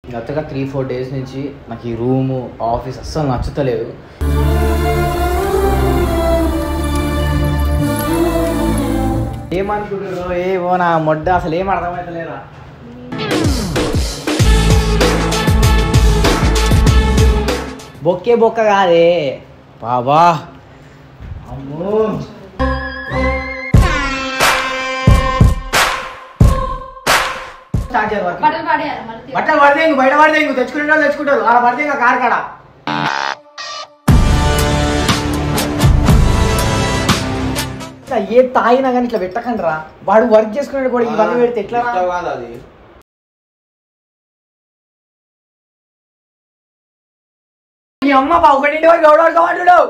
గతగా three four days నుంచి నాకు ఈ రూము ఆఫీస్ అస్సలు నచ్చుతలేదు ఏమనుకుంటారు ఏమో నా మొడ్డ అసలు ఏం అర్థమవుతలేరా బొక్కే బొక్క కాదే బాబా అమ్మో స్టార్ట్ చేయాలి వర్క్. బట్టలు పడేయాలి మళ్ళీ బట్టలు పడితే ఇంక బయట పడితే ఇంక తెచ్చుకునే వాళ్ళు తెచ్చుకుంటారు అలా పడితే ఇంకా కారు కాడ ఇట్లా ఏ తాగినా కానీ ఇట్లా పెట్టకండి రా వాడు వర్క్ చేసుకున్నాడు కూడా ఇవన్నీ పెడితే ఎట్లా రా? కాదు అది మీ అమ్మ బా ఒకటింటి వరకు ఎవడో కావాడు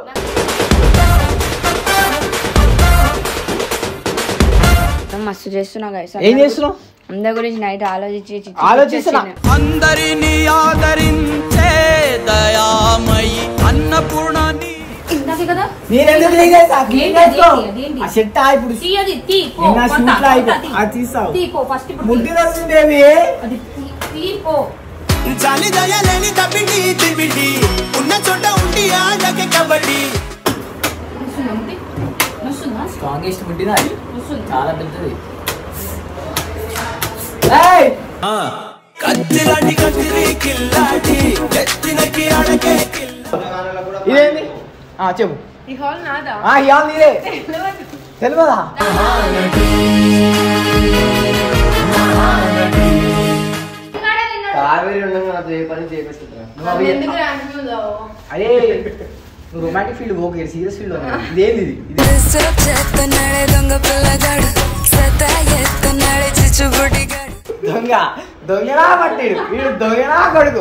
మస్తు చేస్తున్నా guys. ఏం చేస్తున్నావు అందరి గురించి నైట్ ఆలోచించి చి- చి- ఆలోచిస్తున్నా. చేసిన. అందరినీ ఆదరించే దయామయి అన్నపూర్ణాన్ని ఇందాకే కదా నేను ఎందుకు తీసేస్తా? క్లీన్ ఏంటి, చేసుకో. ఏంటి, ఏంటి? ఆ షర్ట్ ఆ ఇప్పుడు తీయది తీ పో, నిన్న కొత్త, షూట్ లో అయిపో- కొత్త తీ. అది తీస్తావు తీ పో ఫస్ట్ ఇప్పుడు ముడ్డి తీ. వస్తుంది బేబీ అది తీ- తీ పో జాలి దయలేని తప్పిడి తివిడి ఉన్న చోట ఉండి ఆడకే కబడ్డీ వస్తుందా ముట్టి? వస్తుందా స్ట్రాంగెస్ట్ ముడ్డినా అది వస్తుంది చాలా పెద్దది ఏయ్! కత్తిలాంటి కత్తిరి కిల్లాటి ఎత్తినకి ఆడకే ఇదేంది ఆ చెప్పు ఈ హాల్ నాదా ఆ ఇవాళ నీదే తెలియదా కావేరి ఉండగా నాతో ఏ పని చేపిస్తుంటా నువ్వు అవి- ఎందుకు రాంటున్నావు అదే నువ్వు romantic field okay serious field ఇదేంది ఇది ఇది చెత్తనాడే దొంగ పిల్లగాడు సతా ఎత్తనాడే చిచ్చుబుడిగాడు దొంగ దొంగనా పట్టిడు వీడు దొంగనా కొడుకు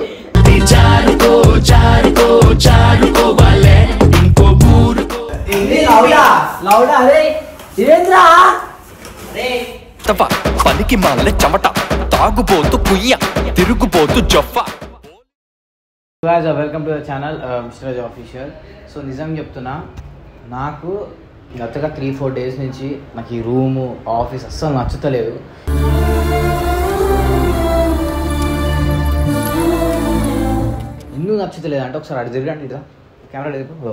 ఇది లౌడా లౌడా అదే ఇదేంద్రా తప్ప పనికి మాల చెమట తాగుబోతు కుయ్య తిరుగుబోతు జొఫ్ఫ guys welcome to the channel mister Raj official so నిజం చెప్తున్నా నాకు గతగా త్రీ ఫోర్ డేస్ నుంచి నాకు ఈ రూము ఆఫీస్ అస్సలు నచ్చుతలేదు ఎందుకు నచ్చుతలేదు అంటే ఒకసారి అటు తిరగండి ఇదా కెమెరా లేదు ఓ.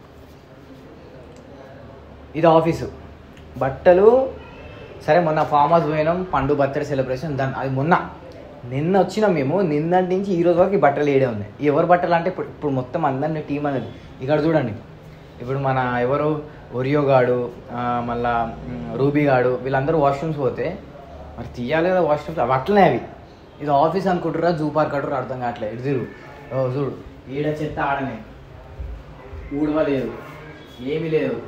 ఇది ఆఫీసు బట్టలు సరే మొన్న ఫామ్ హౌస్ పోయినాం పండు బర్త్డే సెలబ్రేషన్ దాని అది మొన్న నిన్న వచ్చినాం మేము నిన్నటి నుంచి ఈ రోజు వరకు ఈ బట్టలు ఏడే ఉన్నాయి ఎవరు బట్టలు అంటే ఇప్పుడు ఇప్పుడు మొత్తం అందరినీ టీం అనేది ఇక్కడ చూడండి ఇప్పుడు మన ఎవరు ఒరియో గాడు ఆ, మళ్ళా మ్, రూబీ గాడు వీళ్ళందరూ వాష్రూమ్స్ పోతే మరి తీయాలి కదా వాష్రూమ్స్ అవి అట్లనే అవి ఇది ఆఫీస్ అనుకుంటారా జూ పార్క్ అంటారు అర్థం కావట్లేదు ఇటు తిరుగు ఓ చూడు ఈడ చెత్త ఆడనే ఊడవలేదు ఏమీ లేదు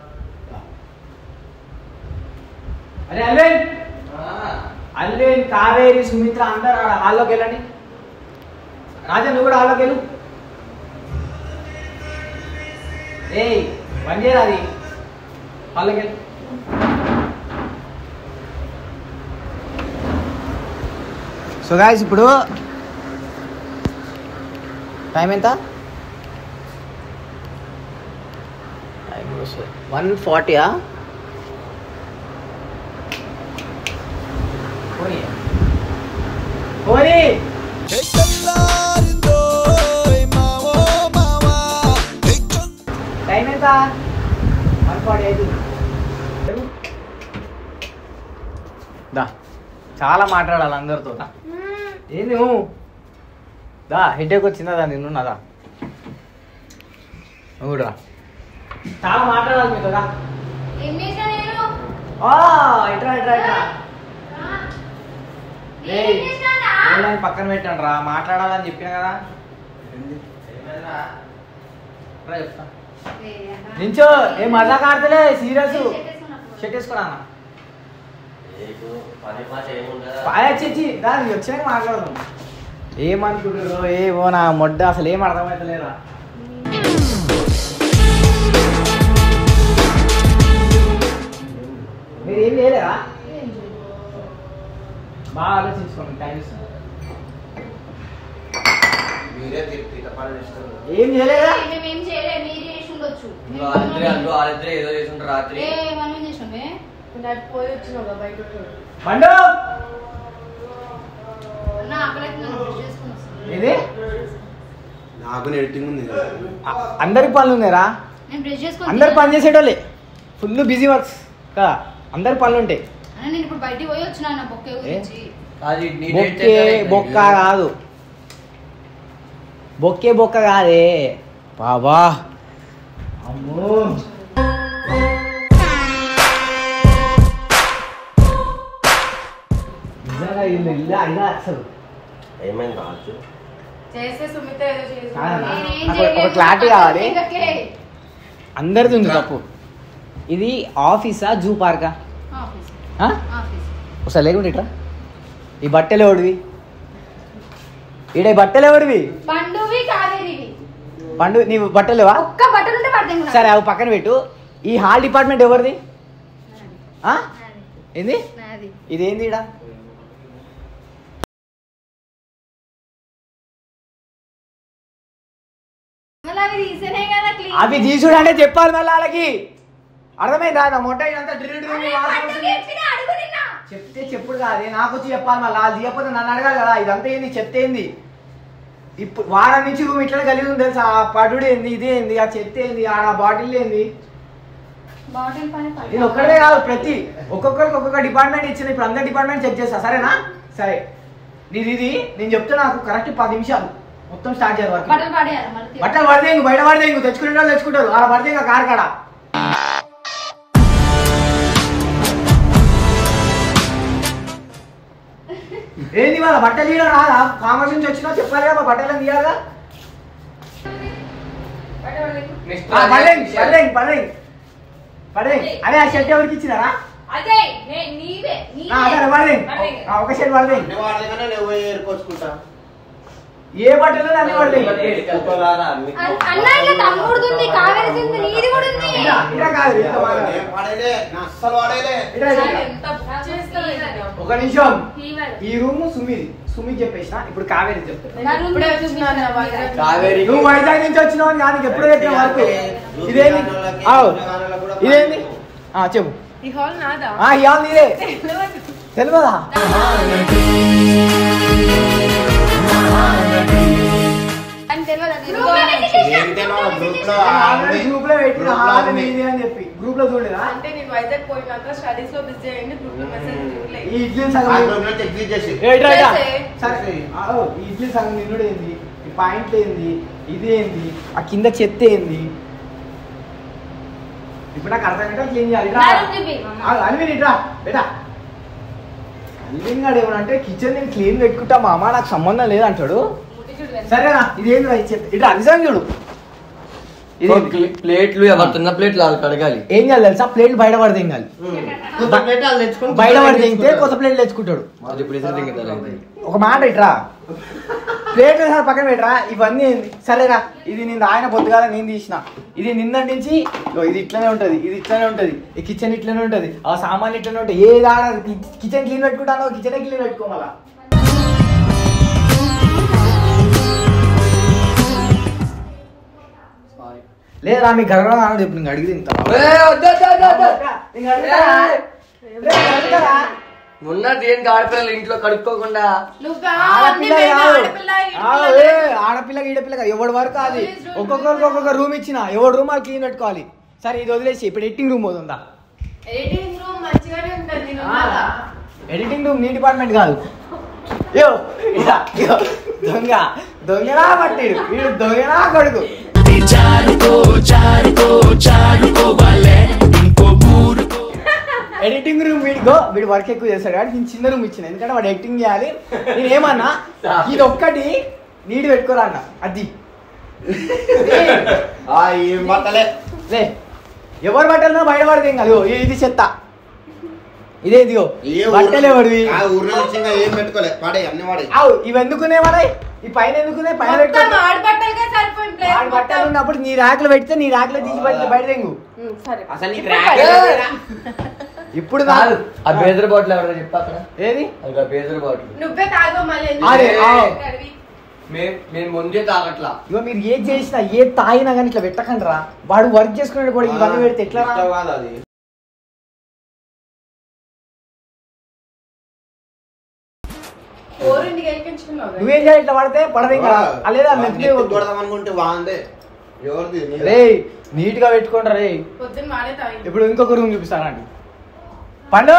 అరే అల్వేన్ అల్వేన్ కావేరి సుమిత్ర అందరు ఆడ హాల్లోకి వెళ్ళండి రాజా నువ్వు కూడా హాల్లోకి వెళ్ళు ఏయ్ పని చేయరా అది హాల్లోకి వెళ్ళు సో గాయస్ ఇప్పుడు టైం ఎంత వన్ ఫార్టీయా పోనీ పోనీ టైం ఎంత వన్ ఫార్టీ ఐదు దా చాలా మాట్లాడాలి అందరితో దా. ఏంది నువ్వు దా హెడేక్ వచ్చిందా దా నిన్నున్నదా నువ్వు కూడా రా. చాలా మాట్లాడాలి మీతో దా ఏం చేసా నేను ఆ, ఇట్రా ఇట్రా ఇట్రా ఏయ్, ఏం చేసినానా? ఫోన్ పక్కన పెట్టండి రా మాట్లాడాలని చెప్పిన కదా రా చెప్తా నించో ఏ మజా కాడతలే సీరియస్ షర్ట్ వేసుకోరా అన్న పాయ చిచ్చి దాన్ని వచ్చాక మాట్లాడదాం ఏమనుకుంటారు ఏమో నా మొడ్డ అసలు ఏం అర్థమవుతలేరా మీరు ఏం చేయలేరా బాగా ఆలోచించుకోండి టైం ఇస్తాను మీరే తిట్టి పని చేస్తారు ఏం చేయలేదా మేమేం చేయలేదు మీరు చేసి ఉండొచ్చు వాళ్ళిద్దరే అందులో వాళ్ళిద్దరే ఏదో చేస్తుంటారు రాత్రి ఏ మనం చేసినామే పోయి వచ్చినావు కదా బయట పండు నా ఆకలి బ్రష్ చేసుకుని వస్తా నాకు ఎడిటింగ్ ఉంది అ- అందరికి పనులు ఉన్నాయిరా నేను బ్రష్ చేసుకొని అందరు పని చేసేటోళ్ళే ఫుల్ బిజీ వర్క్స్ కదా అందరి పనులు ఉంటాయి అన్న, నేను ఇప్పుడు బయటికి పోయి వచ్చిన అన్న బొక్కే గురించి అది నీ date బొక్కే చేస్తానే బొక్క ఇక్కడ. కాదు బొక్కే బొక్క కాదే బాబా అమ్మో నిజంగా ఇల్లు ఇల్లు అయినా అసలు ఏమైంది రాజు చేస్తే సుమిత ఏదో చేసి కాదన్నా. నేనేం నాకు ఒక చేయలేదు, clarity నాకు కావాలి. ఇంకకే. అందరిది ఉంది తప్పు ఇది ఆఫీసా జూ పార్కా ఆఫీస్ ఆ? ఆఫీస్ ఒకసారి లేకుంటే ఇట్రా ఈ బట్టలు ఎవడివి ఈడ ఈ బట్టలు ఎవడివి పండువి కావేరివి పండు నీ బట్టలు లేవా ఒక్క బట్టలు ఉంటే పడతాయి సరే అవి పక్కన పెట్టు ఈ హాల్ డిపార్ట్మెంట్ ఎవరిది ఆ? ఏంది నాది ఇదేంది ఈడ మళ్ళీ అవి తీసేనే కదా క్లీన్ అవి తీసుడు అంటే చెప్పాలి మళ్ళీ వాళ్ళకి అర్థమైందా నా మొట్ట ఇదంతా డ్రిల్ డ్రిల్ వాసన వస్తుంది. అడుగు నిన్న చెప్తే చెప్పుడు కాదే నాకు వచ్చి చెప్పాలి మళ్ళీ వాళ్ళు తీయకపోతే నన్ను అడగాలి కదా ఇదంతా ఏంది చెప్తే ఏంది ఇప్పుడు వారం నుంచి రూమ్ ఇట్లనే కలిగి ఉంది తెలుసా ఆ పడుడు ఏంది ఇది ఏంది ఆ చెత్త ఏంది ఆడ బాటిల్ ఏంది బాటిల్ పైన ఇది ఒక్కడే కాదు ప్రతి ఒక్కొక్కరికి ఒక్కొక్క డిపార్ట్మెంట్ ఇచ్చింది ఇప్పుడు అందరి డిపార్ట్మెంట్ చెక్ చేస్తా సరేనా సరే నీది ఇది నేను చెప్తే నాకు కరెక్ట్ పది నిమిషాలు మొత్తం స్టార్ట్ చేయాలి వర్క్ బట్టలు పడేయాలి మళ్ళీ బట్టలు పడితే ఇంక బయట పడితే ఇంక తెచ్చుకునే వాళ్ళు తెచ్చుకుంటారు అలా పడితే ఇంకా కారు కాడ ఏంది వాళ్ళ బట్టలు తీయడం రాదా కామర్స్ నుంచి వచ్చినా చెప్పాలి కదా బట్టలు తీయాలిగా Next ఆ, అదే పడేయండి విషయం. పడేయండి పడేయండి పడేయండి అదే ఆ షర్ట్ ఎవరికి ఇచ్చినారా అదే నే- నీవే ఆ, సరే పడేయండి పడేయండి. ఆ, ఒక షర్ట్ పడేయండి అన్ని వాడలే కానీ నేను పోయి ఏరుకొచ్చుకుంటా ఏ బట్టలు అన్ని పడేయండి ఒక్కోలారా అన్ని- అన్న ఇట్లా తమ్ముడుది ఉంది కావేరిది ఉంది నీది కూడా ఉంది ఇట్లా ఇట్లా కాదు ఇట్లా మాట్లాడు. నేను వాడేలే నా అస్సలు వాడేలే ఇట్లా ఇట్లా. ఎంత బుక్ చేస్తావు ఒక నిమిషం ఫీవర్ ఈ రూమ్ సుమిది సుమి చెప్పేసిన ఇప్పుడు కావేరి చెప్తా నేను ఇప్పుడే వచ్చినాను నా వైజాగ్ కావేరి నువ్వు వైజాగ్ నుంచి వచ్చినావు అని కానీ ఎప్పుడో చెప్పిన వరకు ఇదేంది ఆవ్. ఇదేంది ఆ చెప్పు ఈ హాల్ నాదా ఆ ఇవాళ నీదే తెలియదా అని తెలియదు అది Room లో ఇదిగో. ఏంటేనో గ్రూప్ లో గ్రూప్ లో పెట్టిన హాల్ నీది అని చెప్పి గ్రూప్ లో చూడలేదా అంటే నేను వైజాగ్ పోయినాక స్టడీస్ లో బిజీ అయ్యింది గ్రూప్ లో మెసేజ్ చూడలేదు ఈ ఇడ్లీ ఆ సగం గ్రూప్ లో చెక్ చేసి ఏ, ఇట్రా, ఇట్రా. చేసే. సరే ఆ, ఈ ఇడ్లీ సగం నిన్నుడు ఏంది ఈ పాయింట్ ఏంది ఇది ఏంది ఆ కింద చెత్త ఏంది ఇప్పుడు నాకు అర్థమైతే క్లీన్ చేయాలి ఇట్రా. నా room చూపి. ఆ, అన్విన్ ఇట్రా బేటా అన్విన్ గాడు ఏమనంటే కిచెన్ నేను క్లీన్ పెట్టుకుంటా మా అమ్మ నాకు సంబంధం లేదంటాడు ముట్టి చూడు ఎంత- సరేనా ఇదేంది రా ఈ చెత్త ఇట్లా నిజంగా చూడు ఇది ప్లేట్లు ఎవరుతున్న ప్లేట్లు వాళ్ళకి అడగాలి ఏం చేయాలి తెలుసా ప్లేట్లు బయట పడితే ఏం కాదు కొత్త ప్లేట్ వాళ్ళు తెచ్చుకొని బయట పడితే ఇంతే కొత్త ప్లేట్లు తెచ్చుకుంటాడు అది ఇప్పుడు ఇద్దరు తింగతారు ఒక మాట ఇట్రా ప్లేట్లు సార్ పక్కన పెట్టరా ఇవన్నీ ఏంది సరేరా ఇది నేను ఆయన పొద్దుగాల నేను తీసిన ఇది నిన్న నుంచి ఇగో ఇది ఇట్లనే ఉంటది ఇది ఇట్లనే ఉంటది ఈ కిచెన్ ఇట్లనే ఉంటది ఆ సామాన్లు ఇట్లనే ఉంటాయి ఏ దాడ కిచెన్ క్లీన్ పెట్టుకుంటానో కిచెన్ క్లీన్ పెట్టుకోవాలా లేదా మీ గర్వం కావాలి ఇప్పుడు నీకు అడిగి తింటా నీకు అడుగుతారా? రే, అడుగుతారా? మొన్న దేనికి ఆడపిల్లలు ఇంట్లో కడుక్కోకుండా నువ్వా? అన్ని ఆడపిల్ల మేమే కాదు. ఆడపిల్ల, ఆ, ఈడపిల్ల ఏ, ఆడపిల్ల ఈడపిల్ల కాదు ఎవడి వరకు అది ఒక్కొక్కరికి ఒక్కొక్క రూమ్ ఇచ్చిన ఎవడు రూమ్ అది క్లీన్ పెట్టుకోవాలి సరే ఇది వదిలేసి ఇప్పుడు ఎడిటింగ్ రూమ్ పోతుందా ఎడిటింగ్ రూమ్ మంచిగానే ఉంటుంది నేను ఉన్నాగా. ఎడిటింగ్ రూమ్ నీ డిపార్ట్మెంట్ కాదు యో ఇలా, ఇగో, దొంగ దొంగనా పట్టిడు వీడు దొంగనా కొడుకు ఎడిటింగ్ రూమ్ వీడిగో వీడు వర్క్ ఎక్కువ చేస్తాడు కాబట్టి నేను చిన్న రూమ్ ఇచ్చిన ఎందుకంటే వాడు ఎడిటింగ్ చేయాలి నేను ఏమన్నా ఇది ఒక్కటి నీటి పెట్టుకోరా అన్న అది ఆ, ఏం బట్టలే లే ఎవరు బట్టలు బయట పడితే ఏం కాదు ఇగో, ఇది చెత్త ఇదేదిగో ఏ ఊరు- బట్టలు ఎవరివి ఆ ఊర్లో నుంచి ఇంకా ఏం పెట్టుకోలే వాడే అన్ని వాడే అవు ఇవి ఎందుకునే మనయ్ ఈ పైన ఎందుకునే పైన మొత్తం పెట్టుకో ఆడబట్టలుగా సరిపోయింది ప్లేస్ వాడి బట్టలు మొత్తం. ఉన్నప్పుడు నీ ర్యాక్లో పెడితే నీ ర్యాక్లో తీసి బయట బయట తెంగు ఉమ్, సరే అసలు నీకు ఇప్పుడు ర్యాక్ పైన- లేదా? ఇప్పుడు కాదు కాదు ఆ బేదర్ బాటిల్ ఎవరో చెప్పు అక్కడ ఏది అది ఆ బేదర్ బాటిల్ నువ్వే తాగు మళ్ళీ ఎందుకు? అరే, ఆ. కడిగి. మే- నేను ముందే తాగట్లా ఇగో మీరు ఏది చేసినా ఏ తాగినా కానీ ఇట్లా పెట్టకండి రా వాడు వర్క్ చేసుకున్నాడు కూడా ఇవన్నీ పెడితే ఎట్లా రా? ఇష్టం కాదు అది కోరు కొద్దిగా ఎక్కించుకున్నావు నువ్వేం చేయాలి ఇట్లా పడితే పడదు ఇంకా లేదా నెత్తి కొడదాం అనుకుంటే వాందే ఎవరిది నీదా? రే నీట్ గా పెట్టుకోండి రే పొద్దున్న మానే తాగింది ఇప్పుడు ఇంకొక రూమ్ చూపిస్తానండి పండు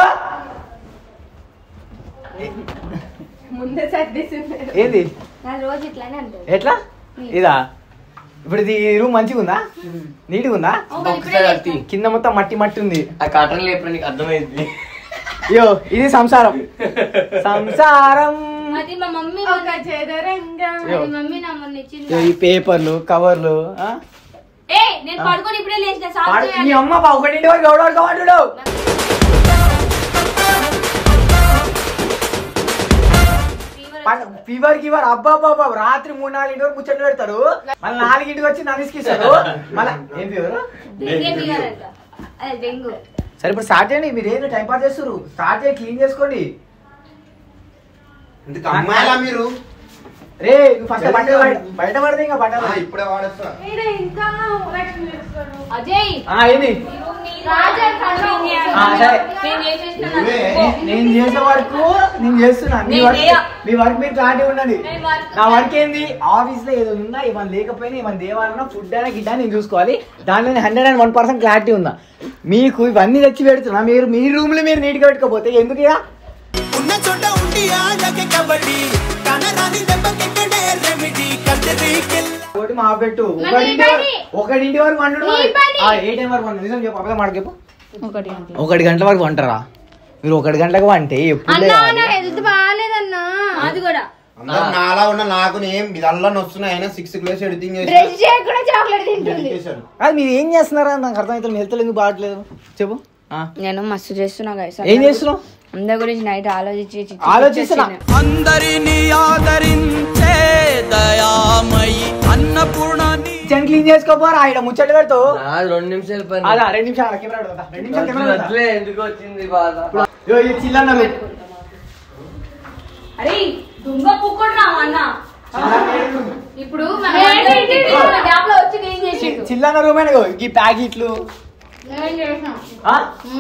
ముందే సర్దేసింది ఏంది నాకు రోజు ఇట్లానే అంటది ఎట్లా ఇదా ఇప్పుడు ఇది ఈ రూమ్ మంచిగా ఉందా నీట్గా ఉందా ఒకసారి అత్తి. కింద మొత్తం మట్టి మట్టి ఉంది ఆ కటన్ లేపుడు నీకు అర్థమైంది అయ్యో ఇది సంసారం సంసారం అది మా మమ్మీ ఒక చేదరంగా అది మమ్మీ నా మొన్న ఇచ్చింది ఇయ్యో, ఈ పేపర్లు కవర్లు ఆ? ఏ నేను పడుకొని ఇప్పుడే లేచిన సాగు వాడు- చేయాలి. మీ అమ్మ బా ఒకటింటి వరకు ఎవడో వాడు ఫీవర్ గివర్ అబ్బా అబ్బా రాత్రి మూడు నాలుగింటి వరకు ముచ్చట్లు పెడతారు మళ్ళీ నాలుగింటికి వచ్చి నన్ను ఇస్తారు మళ్ళీ ఏం ఫీవర్ డెంగ్యూ ఫీవర్ అంట అదే డెంగ్యూ సరే ఇప్పుడు స్టార్ట్ చేయండి మీరు ఏంటో టైం పాస్ చేస్తారు స్టార్ట్ చేయి క్లీన్ చేసుకోండి ఇంతకు అమ్మాయిలా మీరు రే నువ్వు ఫస్ట్ బట్టలు బయట- బయట పడితే ఇంకా బట్టలు ఆ, ఇప్పుడే వాడేస్తా ఈడ ఇంకా రక్షణ చేస్తాడు అజయ్ ఆ, ఏంది రాజా కళ్ళు ఆ, సరే. నేను చేసేసిన నువ్వే. నే- నేను చేసే వర్క్ నేను చేస్తున్నా మీ నేను వర్క్ చేయ. మీ వర్క్ మీరు క్లారిటీ ఉండండి నేను వర్క్ నా వర్క్ ఏంది ఆఫీస్ లో ఏదో ఉన్నా ఏమైనా లేకపోయినా ఏమైనా దేవాలన్నా ఫుడ్ అయినా గిడ్డా నేను చూసుకోవాలి దాంట్లో hundred and one percent clarity ఉందా మీకు ఇవన్నీ తెచ్చి పెడుతున్నా మీరు మీ రూమ్ లో మీరు నీట్ గా పెట్టుకోపోతే ఎందుకు ఇక ఉన్న చోట ఉండి ఆడకే కబడ్డీ కనరాని దెబ్బకెక్కడే రెమిడీ కద్దరీకెళ్ళ ఒకటి మా పెట్టు మరి ఒకటింటి నీ వరకు పని. ఒకటింటి వరకు వండు నీ పని. ఏ టైం వరకు వండు నిజం చెప్పు అబద్ధం మాట చెప్పు ఒకటి గంటలు ఒకటి గంటల వరకు వంటరా మీరు ఒకటి గంటలకు వంటే ఎప్పుడు అన్నా లేవాలి? నా హెల్త్ బాగాలేదన్నా అది కూడా అందరు నాలా ఉన్న నాకు ఏం ఇదల్లా వస్తున్నాయి అయినా సిక్స్ క్లాస్ ఎడిటింగ్ బ్రష్ చేయకుండా చాక్లెట్ తింటుంది చేశాను అది మీరు ఏం చేస్తున్నారా నాకు అర్థమవుతుంది హెల్త్ ఎందుకు బాగట్లేదు చెప్పు ఆ. నేను మస్తు చేస్తున్నా guys. ఏం చేస్తున్నావు అందరి గురించి నైట్ ఆలోచించి చి- చి- ఆలోచిస్తున్నా. చేస్తున్నా. అందరినీ ఆదరించే దయామయి అన్నపూర్ణాన్ని కిచెన్ క్లీన్ చేసుకోపోరా ఆయన ముచ్చట పెడతావు నాది రెండు నిమిషాలు పని అదా రెండు నిమిషాలు కెమెరా పెడతా రెండు నిమిషాలు కెమెరా పెడతా వద్దులే, ఎందుకు వచ్చింది బాధ ఇగో ఈ చిల్లన్నారు అరే దుంగ పుక్కుడు నా అన్న ఇప్పుడు మన గ్యాప్ లో వచ్చి నేను చేసిండు చిల్లన్న రూమ్ ఈ ప్యాకెట్లు నేను చేసిన ఆ?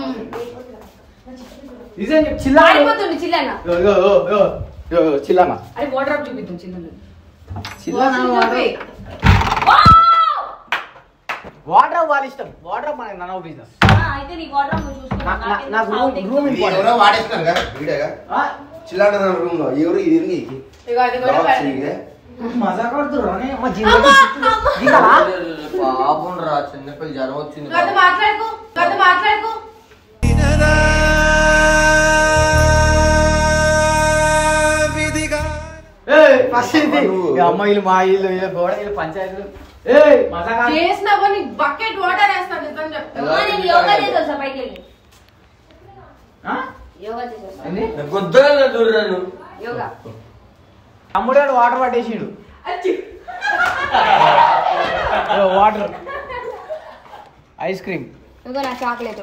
నిజం చెప్పు, చిల్లన్న room. ఆడిపోతుంది చిల్లన్న ఇగో, ఇగో, ఇగో, ఇగో, ఇగో, ఇగో, చిల్లన్న అరే వాటర్ చూపిద్దాం చిల్లన్న చిల్లన్న వాటర్ వాటర్ వాళ్ళ ఇష్టం వాటర్ మనకి నన్న బిజినెస్ అయితే నీ వాటర్ నువ్వు చూసుకో నా- నా- నాకు రూమ్ రూమ్ ఇది ఇంపార్టెంట్ ఎవరో వాడేస్తున్నారు కదా వీడేగా చిల్లాడ రూమ్ లో ఎవరు ఇది ఇరిగి ఇగో అది కూడా Dogs పడింది. ఇదే. మజా కొడుతుర్రు మా జీవితం దిగాలా పాపం రా చిన్నపిల్ల జ్వరం వచ్చింది గత మాట్లాడుకో గత మాట్లాడుకో విధిగా ఏయ్, ఫస్ట్ ఇది. నువ్వు. ఈ అమ్మాయిలు మా ఇల్లు ఇలా గోడ ఇల్లు పంచాయతీలు ఏయ్ మజా కాదు. చేసినా కానీ బకెట్ వాటర్ వేస్తాను నిజం చెప్తా నేను యోగా చేసి వస్తా పైకి వెళ్ళి ఆ? యోగా చేసి వస్తా ఏంది? గుద్దగా దూరాను యోగా తమ్ముడు గాడు వాటర్ పట్టేసిండు ఇగో వాటర్ ఐస్ క్రీమ్ ఇదిగో నా చాక్లెట్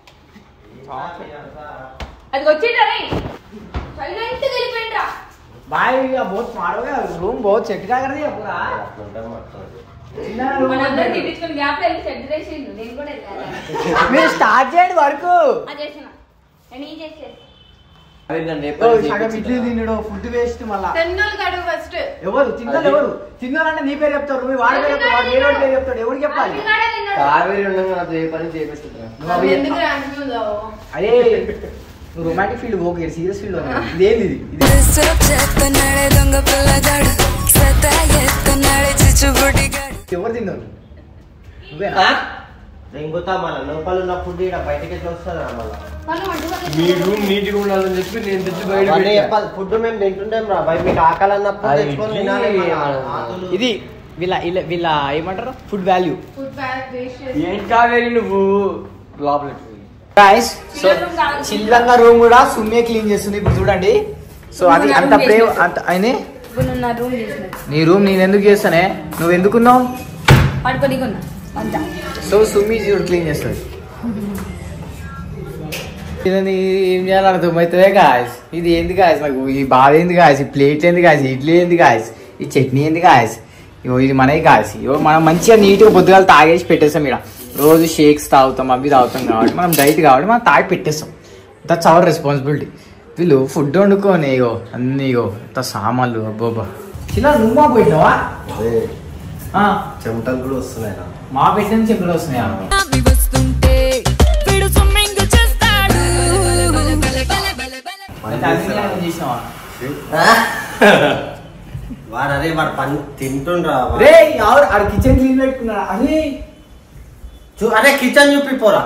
అది వచ్చిండ్రా రే సైలెంట్ వెళ్ళిపోయిండ్రా भाई ये बहुत मारो गया रूम बहुत सेट का कर दिया पूरा చిన్న room మనందరం ఉంది. తిట్టించుకుని గ్యాప్ వెళ్ళి సెట్ చేసిండు నేను కూడా వెళ్ళాలి మీరు స్టార్ట్ చేయండి వర్క్ అది చేసిన నేను ఈ చేసేది అవి నన్ను ఓ, ఎప్పుడు సగం ఇడ్లీ చేపించుతా. తినడు ఫుడ్ వేస్ట్ మళ్ళా తెన్నులు కడుగు ఫస్ట్ ఎవరు తిన్నారు ఎవరు తిన్నారంటే నీ పేరు చెప్తారు మీ వాడి పేరు చెప్తారు వాడు వేరే వాడి పేరు చెప్తాడు ఎవరు చెప్పాలి తిన్నాడే తిన్నాడు కావేరి ఉండగా నాతో ఏ పని చేపిస్తుంటా నువ్వు అవి ఎందుకు రాంటున్నావు అరే నువ్వు రొమాంటిక్ ఫీల్డ్ పోకే సీరియస్ ఫీల్డ్ ఇదేంది ఇది ఇది డిస్టర్బ్ చేస్తున్నాడే దొంగ పిల్లగాడు సతా ఎత్తున్నాడే చిచ్చుబుడిగాడు ఎవరు తిన్నారు నువ్వేనా దెంగుతా మళ్ళా లోపల ఉన్న ఫుడ్ ఇక్కడ బయటకి ఎట్లా వస్తుందా మళ్ళా వాళ్ళు వంట వాళ్ళు మీ రూమ్ నీట్గా ఉండాలని చెప్పి నేను తెచ్చి బయట అవన్నీ పెట్టా. చెప్పాలి ఫుడ్ మేము తింటుంటాం రా బయట మీకు ఆకలన్నప్పుడు అది తెచ్చుకొని ఇడ్లీ తినాలి మళ్ళా. మన- ఆకులు. ఇది వీళ్ళ వీళ్ళ- వీళ్ళ ఏమంటారు food value food bag waste చేసి ఏంటి కావేరి నువ్వు లోపలికి పోయి. గాయస్ సో చిల్లంగా రూమ్ కూడా సుమ్మే క్లీన్ చేస్తుంది ఇప్పుడు చూడండి సో అది అంత ప్రేమ అంత అయినే ఇప్పుడు నువ్వు నా రూమ్ చేసిన నీ రూమ్ నేను ఎందుకు చేస్తానే నువ్వు ఎందుకున్నావు పడుకొని కొన్నా అంతా సో సుమ్మి చూడు క్లీన్ చేస్తుంది ఇది ఏం చేయాలి అర్థమవుతుందే గాయస్ ఇది ఏంది గాయస్ నాకు ఈ బాధ ఏంది గాయస్ ఈ ప్లేట్ ఏంది గాయస్ ఇడ్లీ ఏంది గాయస్ ఈ చట్నీ ఏంది గాయస్ ఇగో ఇది మనకి గాయస్ ఇగో మనం మంచిగా నీట్గా పొద్దుగాల తాగేసి పెట్టేస్తాం ఇక్కడ రోజు షేక్స్ తాగుతాం అవి తాగుతాం కాబట్టి మనం డైట్ కాబట్టి మనం తాగి పెట్టేస్తాం దట్స్ అవర్ రెస్పాన్సిబిలిటీ వీళ్ళు ఫుడ్ వండుకొని ఇగో అన్ని ఇగో ఇంత సామాన్లు అబ్బోబా చిన్న నువ్వు మా పెట్టినావా ఆ, చెమటలు కూడా వస్తున్నాయి రా. మా పెట్టిన చెప్పులు వస్తున్నాయా అవి వస్తుంటే వీడు స్విమ్మింగ్ చేస్తాడు అయితే అన్ని నేను చేసినావా వాడు అరే వాడు పని తింటుండ్రా వాడు. రే ఎవరు ఆడ కిచెన్ క్లీన్ పెట్టుకున్నాడా అరే చూ అరే కిచెన్ చూపి పోరా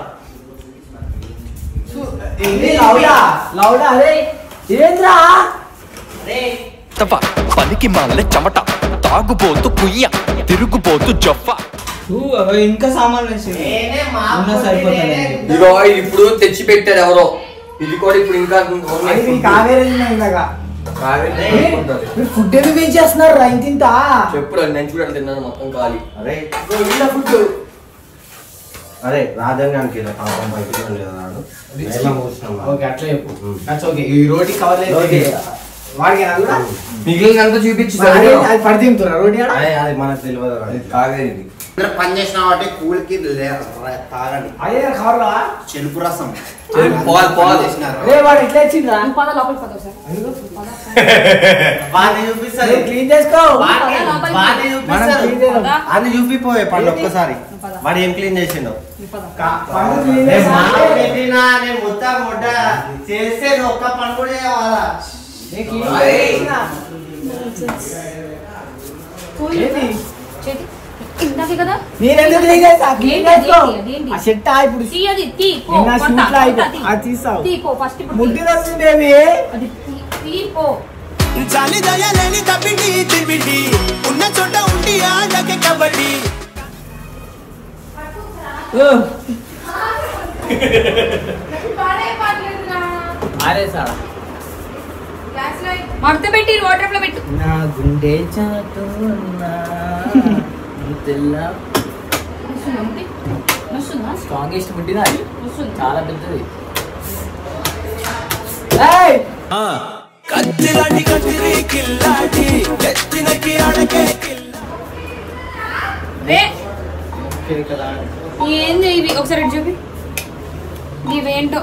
ఏంది లౌడా లౌడా అరే ఏంద్రా తప్ప పనికి మాల చెమట తాగుబోతు కుయ్య తిరుగుబోతు జొఫ్ఫ ఇంకా సామాన్లు వేసింది ఉన్నా సరిపోతుంది ఇగో ఇది ఇప్పుడు తెచ్చి పెట్టారు ఎవరో ఇది కూడా ఇప్పుడు ఇంకా అది మీ కావేరీ ఇందాక కావేరి ఫుడ్ ఎందుకు వేస్ట్ చేస్తున్నారు రా ఇంత ఇంత చెప్పుడు నేను చూడండి తిన్నాను మొత్తం ఖాళీ అరే ఫుడ్ అరే రాజంగానికి ఇలా పాపం బయటికి వెళ్ళి కదా వాడు. ఎలా మోసినాం వాడు. ఓకే అట్లా చెప్పు దట్స్ ఓకే ఈ రోటీ కవర్ లేదు రోటీ. వాడికి అలా మిగిలినంత చూపించి అదే అది పడి తింటురా రోటీ ఆడ అరే అది మనకు తెలియదు రా. కావేరి అందరూ పని చేసిన కాబట్టి కూలికి తాగండి అదే కవర్ రా చెరుకు రసం పాల్ పాల్ చేసినారు. రే వాడు ఎట్లా ఇచ్చిండ్రా నువ్వు పద లోపలికి పద ఒకసారి. వాడిని చూపిస్తారు క్లీన్ చేసుకో వాడిని లోపలికి. వాడిని మనం చూపిస్తారు క్లీన్ చేద్దాం పద. అది చూపిపోయే పండు ఒక్కసారి వాడు ఏం క్లీన్ చేసిండో నువ్వు పద. కా- పన్ను క్లీన్ నేను చేస్తా మాట అంటే పెట్టినా నేను మొత్తం ముడ్డ చేస్తే నువ్వు ఒక్క పని కూడా చేయవాలా నేను క్లీన్ చేసిన. ఏంది? చేతి. ఇందాకే కదా నేను ఎందుకు క్లీన్ చేస్తా క్లీన్ ఏంటి, చేసుకో ఏంటి, ఏంటి? ఆ షర్ట్ ఆ ఇప్పుడు తీ అది తీ పో నిన్న కొడతా, షూట్ లో కొడతా, అయిపో- అది తీస్తావు. తీ పో ఫస్ట్ ఇప్పుడు ముడ్డి తీ. వస్తుంది బేబీ అది తీ- తీ పో జాలి దయలేని తప్పిడి తిరిగి ఉన్న చోట ఉండి ఆడకే కబడ్డీ అరే సార్ మడత పెట్టి వాటర్ లో పెట్టు నా గుండె చాటున్నా తెల్ల వస్తుందా ముట్టి? వస్తుందా స్ట్రాంగెస్ట్ ముట్టినా అది వస్తుంది చాలా పెద్దది కత్తిలాంటి కత్తిరి కిల్లాటి ఎత్తినకి ఆడకే రే ఏంది ఇవి ఒకసారి ఇటు చూపి ఇవేంటో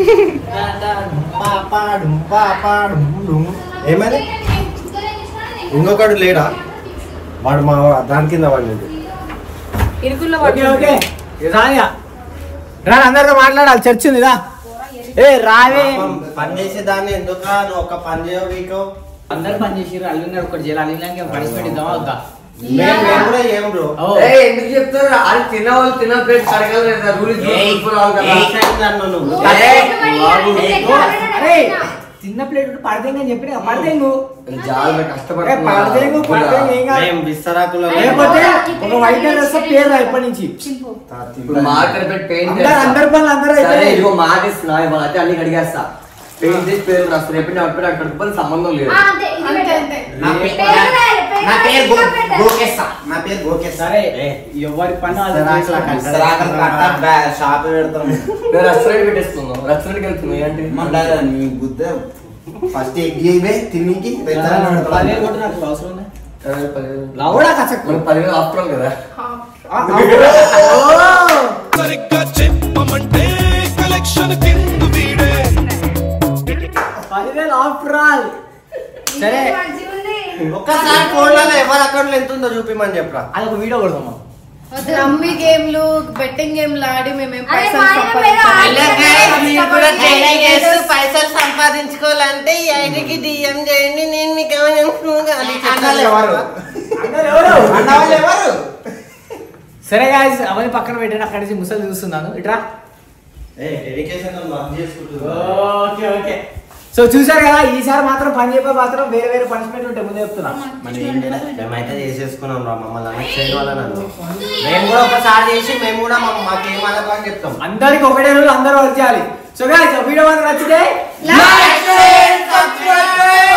ఏమని ఇంకొకడు లేడా వాడు మా దాని కింద వాడిని ఇరుకుల్లో ఓకే పట్టు ఓకే రానియా రా అందరితో మాట్లాడాలి చర్చ ఉంది రా ఏ రావే పని చేసే దాన్ని ఎందుకు నువ్వు ఒక పని చేయవు వీకో అందరు పని చేసిర్రు అల్లున్నాడు ఒకటి చేయాలి అల్లున్నాక పనిష్మెంట్ ఇద్దామా వద్దా మేము మేము కూడా ఏం బ్రో ఓ. ఏయ్, ఎందుకు చెప్తారు అది తిన్న వాళ్ళు తిన్న ప్లేట్ కడగలేదు రూల్ నన్ను నువ్వు అరే, అరే చిన్న ప్లేట్ పడితే అని చెప్పిన పడితే చాలా ఏ పడితేంగు పడితేంగు ఏం కాదు మేము విస్తరాకులో లేకపోతే ఒక వైట్ డ్రెస్ పేరు రా ఇప్పటి నుంచి ఇప్పుడు మార్కెట్ పెట్టి పెయింట్ అందరు అందరి పనులు అందరూ సరే అయిపోయాయి. ఇదిగో మాట ఇస్తున్నా ఇవాళ అయితే అన్ని కడిగేస్తా పెయింట్ చేసి పేరు రాస్తా రేపు అప్పుడు అక్కడ పని సంబంధం లేదు అంతే అంతే నా పే- పేరు రాయాలి, పేరు నా పేరు రాయాలి, గో- ఇంకా పెట్టాలి. గోకేస్తా నా పేరు గోకేస్తా సరే ఎవరి పని వాళ్ళు విస్తరాకుల చేసుకోవాలి. విస్తరాకుల కట్ట బ్యా- షాప్ పెడతాం నేను రెస్టారెంట్ పెట్టేస్తున్నాం రెస్టారెంట్కి వెళ్తున్నాం ఏంటి మళ్ళా నీ బుద్ధ ఫస్ట్ ఎగ్ చేయబే తిన్నికి పదివేలు కొట్టు నాకు అవసరం ఉంది. పదివేలు, పదివేలు. లవడా కసక్కు. మనకు పదివేలు ఆఫ్టర్ కదా ఆ, ఓ! సరిగ్గా చెప్పమంటే కలెక్షన్ కింద వీడే పదివేలు ఆఫ్టర్ ఆల్ సరే ఒక్కసారి ఫోన్లలో ఎవరి అకౌంట్లో ఎంత ఉందో చూపిమని చెప్పరా అది ఒక వీడియో కొడదాం మనం. రమ్మీ గేమ్లు బెట్టింగ్ గేమ్లు ఆడి మేమేం అరే, పైసలు మా ఆయన పేరు సంపాదించాలి. పైసలు సంపాదించుకోవాలంటే ఈ ఐడికి డిఎం చేయండి నేను మీకు అన్నలు ఎవరు అందరు ఎవరు? అన్న వాళ్ళు ఎవరు సరే గాయస్ అవన్నీ పక్కన పెట్టండి అక్కడి నుంచి ముసలి చూస్తున్నాను ఇట్రా డెడికేషన్ ఓకే ఓకే సో చూసారు కదా ఈసారి మాత్రం పని చెప్పే మాత్రం వేరే వేరే పనిష్మెంట్ ఉంటాయి ముందే చెప్తున్నా మనం ఏం చేయలేదు మేమైతే చేసేసుకున్నాం రా మమ్మల్ని అలా చేయడం వల్ల నన్ను మేము కూడా ఒకసారి చేసి మేము కూడా మా- మాకేం అనకు అని చెప్తాం అందరికి ఒకటే రోజు అందరూ వర్క్ చేయాలి సో గాయస్ వీడియో మాత్రం నచ్చితే Like, share, subscribe.